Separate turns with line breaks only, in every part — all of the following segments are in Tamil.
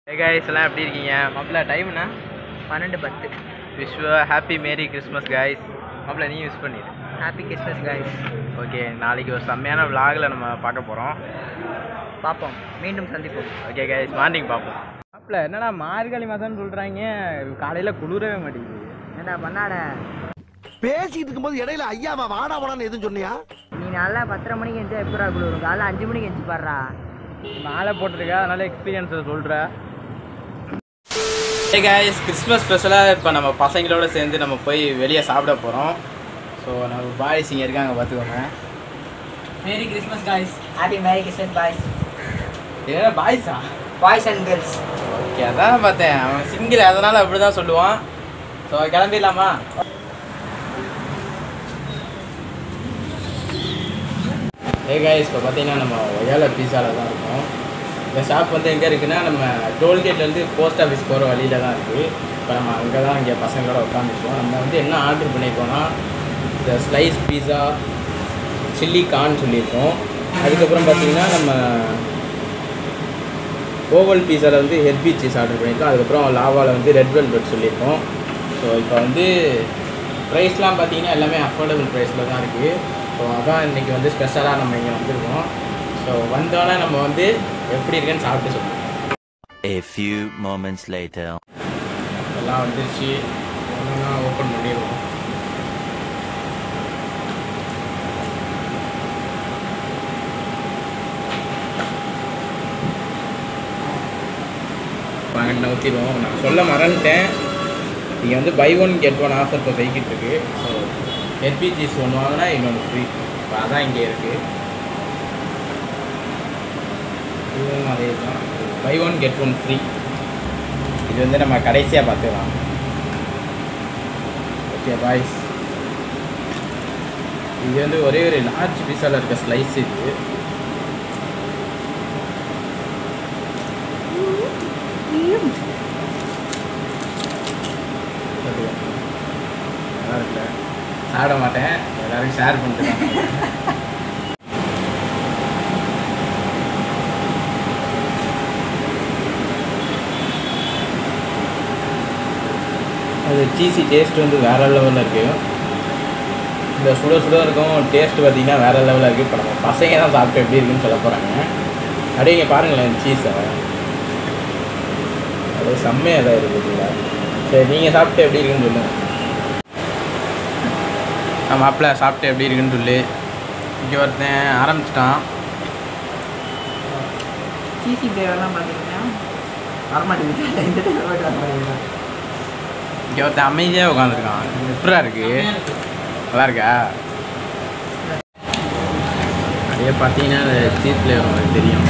கைஸ் எல்லாம் எப்படி இருக்கீங்க மாப்பிள்ள டைம்னா
பன்னெண்டு பத்து
விஷ்வ ஹாப்பி மேரி கிறிஸ்மஸ் கைஸ் மாப்பிள்ள நீ யூஸ் பண்ணிடு
ஹாப்பி கிறிஸ்மஸ் guys
ஓகே நாளைக்கு ஒரு செம்மையான vlogல நம்ம பார்க்க போகிறோம்
பார்ப்போம் மீண்டும் சந்திப்போம்
ஓகே கைஸ் மார்னிங் பார்ப்போம் மாப்பிள்ள என்னடா மார்கழி மாதம்னு சொல்கிறாங்க காலையில் குளிரவே மாட்டேங்குது
என்னடா பண்ணாட
பேசிட்டு இருக்கும்போது இடையில ஐயாமா வாடா வாடான்னு எதுவும் சொன்னியா
நீ நல்லா பத்தரை மணிக்கு எந்திரிச்சா எப்படா குளிரும் காலைல அஞ்சு மணிக்கு எந்திரிச்சு பாடுறா
மாலை போட்டிருக்கா அதனால எக்ஸ்பீரியன்ஸை சொல்கிறேன் ஹே கைஸ் கிறிஸ்மஸ் ஸ்பெஷலாக இப்போ நம்ம பசங்களோட சேர்ந்து நம்ம போய் வெளியே சாப்பிட போகிறோம் ஸோ நம்ம பாய்ஸ் இங்கே இருக்காங்க பார்த்துக்கோங்க
merry Christmas guys happy merry Christmas boys
ஏன்னா பாய்ஸா
பாய்ஸ் அண்ட் கேர்ள்ஸ்
ஓகே அதான் பார்த்தேன் அவன் சிங்கிள் அதனால் அப்படி தான் சொல்லுவான் ஸோ கிளம்பிடலாமா ஏ கைஸ் இப்போ பார்த்தீங்கன்னா நம்ம ஒயால பீஸாவில் தான் இருக்கோம் இந்த ஷாப் வந்து எங்கே இருக்குன்னா நம்ம டோல்கேட்லேருந்து போஸ்ட் ஆஃபீஸ் போகிற வழியில தான் இருக்குது இப்போ நம்ம அங்கே தான் இங்கே பசங்களோட உட்காந்துருக்கோம் நம்ம வந்து என்ன ஆர்டர் பண்ணியிருக்கோம்னா இந்த ஸ்லைஸ் பீஸா சில்லி கார்ன் சொல்லியிருக்கோம் அதுக்கப்புறம் பார்த்தீங்கன்னா நம்ம ஓவல் பீஸாவில் வந்து ஹெர்பி சீஸ் ஆர்டர் பண்ணியிருக்கோம் அதுக்கப்புறம் லாவாவில் வந்து ரெட் வெல்வெட் சொல்லியிருக்கோம் ஸோ இப்போ வந்து ப்ரைஸ்லாம் பார்த்தீங்கன்னா எல்லாமே அஃபோர்டபுள் ப்ரைஸில் தான் இருக்குது ஸோ அதான் இன்றைக்கி வந்து ஸ்பெஷலாக நம்ம இங்கே வந்திருக்கோம் ஸோ வந்தோடனே நம்ம வந்து எப்படி இருக்குன்னு சாப்பிட்டு சொல்லுவோம்
A few moments later.
எல்லாம் வந்துருச்சு ஒன்றா ஓப்பன் பண்ணிடுவோம் வாங்கிட்டு ஊற்றிடுவோம் நான் சொல்ல மறந்துட்டேன் இங்கே வந்து buy one get one offer இப்போ போய்கிட்டு இருக்கு ஸோ எல்பிஜிஸ் ஒன்று வாங்கினா இன்னொன்று ஃப்ரீ இப்போ அதான் இங்கே இருக்குது இதுவும் அதே தான் buy one get one free இது வந்து நம்ம கடைசியாக பார்த்துக்கலாம் ஓகே பாய்ஸ் இது வந்து ஒரே ஒரு லார்ஜ் பீஸாவில் இருக்க ஸ்லைஸ் இது நல்லா இருக்குல்ல சாப்பிட மாட்டேன் எல்லாருக்கும் ஷேர் பண்ணிட்டு தான் சாப்பிடுவேன். அது சீஸி டேஸ்ட் வந்து வேறு லெவலில் இருக்குது இந்த சுட சுட இருக்கும் டேஸ்ட் பார்த்தீங்கன்னா வேறு லெவலில் இருக்குது இப்போ நம்ம பசங்க தான் சாப்பிட்டு எப்படி இருக்குன்னு சொல்ல போகிறாங்க அப்படியே இங்கே பாருங்களேன் சீஸை அது செம்மையாக தான் இருக்குதுங்களா சரி நீங்கள் சாப்பிட்டு எப்படி இருக்குன்னு சொல்லுங்கள் நம்ம மாப்பிள்ள சாப்பிட்டு எப்படி இருக்குன்னு சொல்லி இங்கே ஒருத்தன் ஆரம்பிச்சிட்டான்
சிசி ஃப்ளேவர்லாம் பார்த்தீங்கன்னா வரமாட்டேங்குது இந்த டைம் வரமாட்டேங்குது
இங்கே ஒருத்தன் அமைதியாக உட்காந்துருக்கான் எப்படா இருக்கு நல்லா இருக்கா அப்படியே பார்த்தீங்கன்னா அந்த சீஸ் ஃப்ளேவர் உங்களுக்கு தெரியும்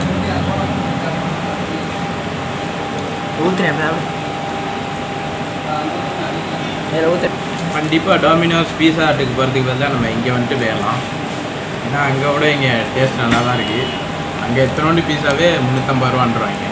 ஊற்றுறேன் வேறு ஊற்றுறேன்
கண்டிப்பாக டொமினோஸ் பீஸா ஹட்டுக்கு போகிறதுக்கு பதிலாக நம்ம இங்கே வந்துட்டு போயிடலாம் ஏன்னா அங்கே விட இங்கே டேஸ்ட் நல்லா தான் இருக்குது அங்கே எத்தனோண்டு பீஸாவே முந்நூற்றம்பது ரூபான்றாங்க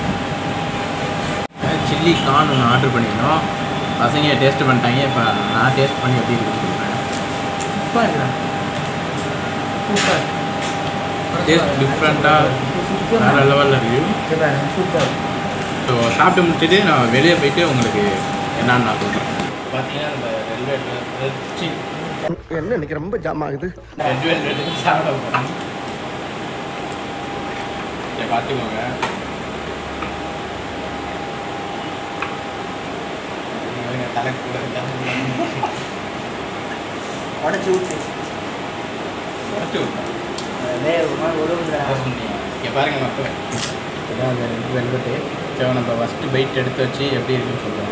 சில்லி கார்ன் ஒன்று ஆர்டர் பண்ணியிருந்தோம் பசங்க டேஸ்ட் பண்ணிட்டாங்க இப்போ நான் டேஸ்ட் பண்ணி எப்படி இருக்குன்னு சொல்கிறேன்
சூப்பராக இருக்குடா சூப்பர்
டேஸ்ட் டிஃப்ரெண்ட்டாக வேறு லெவலில் இருக்குது
சூப்பர் சூப்பர்
ஸோ சாப்பிட்டு முடிச்சுட்டு நான் வெளியே போயிட்டு உங்களுக்கு என்னன்னு நான் சொல்கிறேன் பார்த்தீங்கன்னா நம்ம ரெல்வே
என்ன இன்னைக்கு ரொம்ப ஜாம் ஆகுது
ரெட் வெல்வெட் சாப்பிட போகிறோம் இதை பார்த்துக்கோங்க இவங்க தலை கூட
உடச்சி ஊற்று
உடச்சு விட்டேன்
வேறு ஒரு மாதிரி ஒழுங்குடா
இங்கே பாருங்க மக்கள் இதான் அந்த ரெட் வெல்வெட்டு ஸோ நம்ம ஃபஸ்ட்டு பைட் எடுத்து வச்சு எப்படி இருக்குன்னு சொல்லுவோம்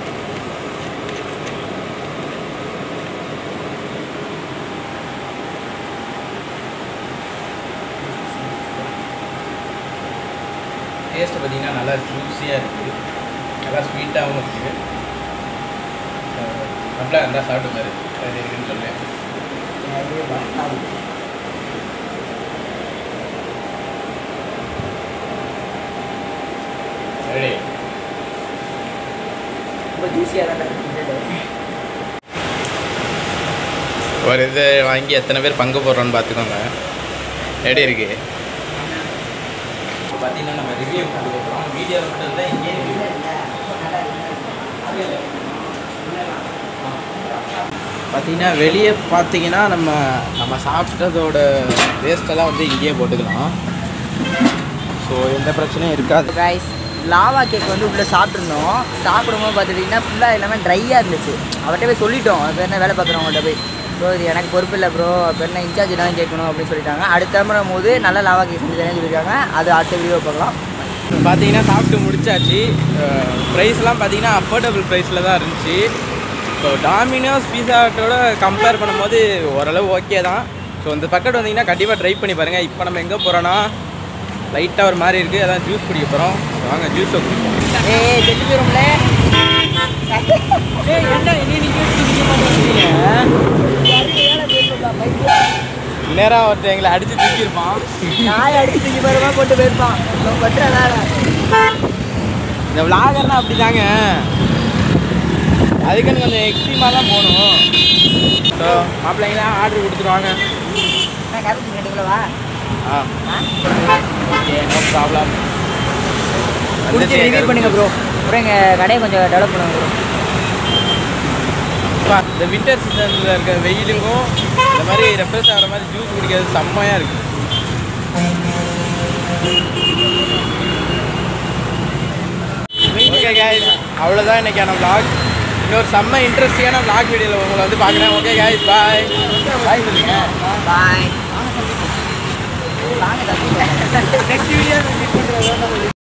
டேஸ்ட்டு பார்த்தீங்கன்னா நல்லா ஜூஸியாக இருக்குது நல்லா ஸ்வீட்டாகவும் இருக்குது அப்படியே இருந்தால் சாப்பிட்டு பாரு எப்படி இருக்குன்னு சொல்லு ரெடி
ரொம்ப ஜூஸியாக தான் இருந்தது
ஒரு இது வாங்கி எத்தனை பேர் பங்கு போடுறோன்னு பார்த்துக்கோங்க எப்படி இருக்கு பார்த்தீங்கன்னா நம்ம ரிவ்யூ கொடுக்க போகிறோம் வீடியோ மட்டும் தான் இங்கே பார்த்தீங்கன்னா வெளியே பார்த்தீங்கன்னா நம்ம நம்ம சாப்பிட்டதோட வேஸ்ட்டெல்லாம் வந்து இங்கேயே போட்டுக்கலாம் ஸோ எந்த பிரச்சனையும் இருக்காது
கைஸ் லாவா கேக் வந்து உள்ளே சாப்பிட்ருந்தோம் சாப்பிடும்போது பார்த்துட்டிங்கன்னா ஃபுல்லாக எல்லாமே ட்ரையாக இருந்துச்சு அவர்கிட்ட போய் சொல்லிட்டோம் அது என்ன வேலை பார்க்குறவங்கள்ட்ட போய் ப்ரோ இது எனக்கு பொறுப்பு இல்லை ப்ரோ அப்போ என்ன இன்சார்ஜ் தான் கேட்கணும் அப்படின்னு சொல்லிட்டாங்க அடுத்த முறை போது நல்ல லாவா கேக் செஞ்சு தரேன்னு சொல்லியிருக்காங்க அது அடுத்த வீடியோ பார்க்கலாம்
பார்த்தீங்கன்னா சாப்பிட்டு முடிச்சாச்சு ப்ரைஸ்லாம் பார்த்தீங்கன்னா அஃபோர்டபுள் ப்ரைஸில் தான் இருந்துச்சு ஸோ டாமினோஸ் பீஸா ஹட்டோட கம்பேர் பண்ணும்போது ஓரளவு ஓகே தான் ஸோ இந்த பக்கெட் வந்தீங்கன்னா கண்டிப்பாக ட்ரை பண்ணி பாருங்கள் இப்போ நம்ம எங்கே போகிறோன்னா லைட்டாக ஒரு மாதிரி இருக்குது அதான் ஜூஸ் குடிக்க போகிறோம் வாங்க ஜூஸை குடிப்போம்
ஏய் கெட்டு போயிரும்ல
நேராக ஒருத்தர் எங்களை அடித்து தூக்கியிருப்பான்
நாய் அடிச்சு தூக்கி போயிருமா போட்டு போயிருப்பான் நம்ம பட்டுற வேலை
இந்த விளாகர்லாம் அப்படி தாங்க அதுக்குன்னு கொஞ்சம் எக்ஸ்ட்ரீமாக தான் போகணும் ஸோ மாப்பிள்ளைங்களாம் ஆர்டர் கொடுத்துருவாங்க
நான் கருத்து கேட்டுக்கலவா
ஆ ஓகே நோ ப்ராப்ளம்
குடிச்சு ரிவ்யூ பண்ணுங்க ப்ரோ அப்புறம் எங்கள் கடையை கொஞ்சம் டெவலப் பண்ணுங்க ப்ரோ
இந்த வின்டர் சீசனில் இருக்க வெயிலுக்கும் இந்த மாதிரி ரெஃப்ரெஷ் ஆகிற மாதிரி ஜூஸ் குடிக்கிறது செம்மையாக இருக்கு ஓகே guys அவ்வளோதான் இன்னைக்கான vlog இன்னொரு செம்ம இன்ட்ரெஸ்டிங்கான vlog வீடியோவில் உங்களை வந்து பார்க்குறேன் ஓகே guys பாய் பாய் சொல்லுங்க
பாய் வாங்க தம்பி
நெக்ஸ்ட் வீடியோ